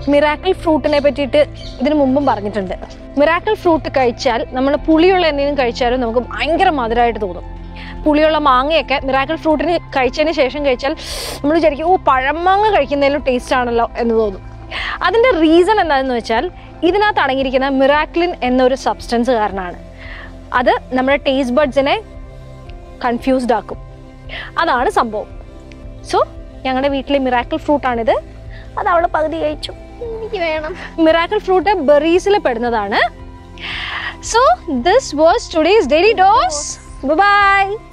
miracle ഫ്രൂട്ടിനെ പറ്റിയിട്ട് ഇതിനു മുമ്പും പറഞ്ഞിട്ടുണ്ട് മിറാക്കിൾ ഫ്രൂട്ട് കഴിച്ചാൽ നമ്മൾ പുളിയുള്ള എന്തെങ്കിലും കഴിച്ചാലും നമുക്ക് ഭയങ്കര മധുരമായിട്ട് തോന്നും പുളിയുള്ള മാങ്ങയൊക്കെ മിറാക്കിൾ ഫ്രൂട്ടിന് കഴിച്ചതിന് ശേഷം കഴിച്ചാൽ നമ്മൾ വിചാരിക്കും ഓ പഴമാങ്ങ കഴിക്കുന്നതിലും ടേസ്റ്റ് ആണല്ലോ എന്ന് തോന്നും അതിൻ്റെ റീസൺ എന്താണെന്ന് വെച്ചാൽ ഇതിനകത്ത് അടങ്ങിയിരിക്കുന്ന മിറാക്ലിൻ എന്നൊരു സബ്സ്റ്റൻസ് കാരണമാണ് അത് നമ്മുടെ ടേസ്റ്റ് ബഡ്സിനെ കൺഫ്യൂസ്ഡ് ആക്കും അതാണ് സംഭവം സോ ഞങ്ങളുടെ വീട്ടിലെ മിറാക്കിൾ ഫ്രൂട്ടാണിത് അത് അവള് പകുതി കഴിച്ചു എനിക്ക് വേണം മിറാക്കിൾ ഫ്രൂട്ട് ബെറീസിൽ പെടുന്നതാണ് so this was today's daily dose by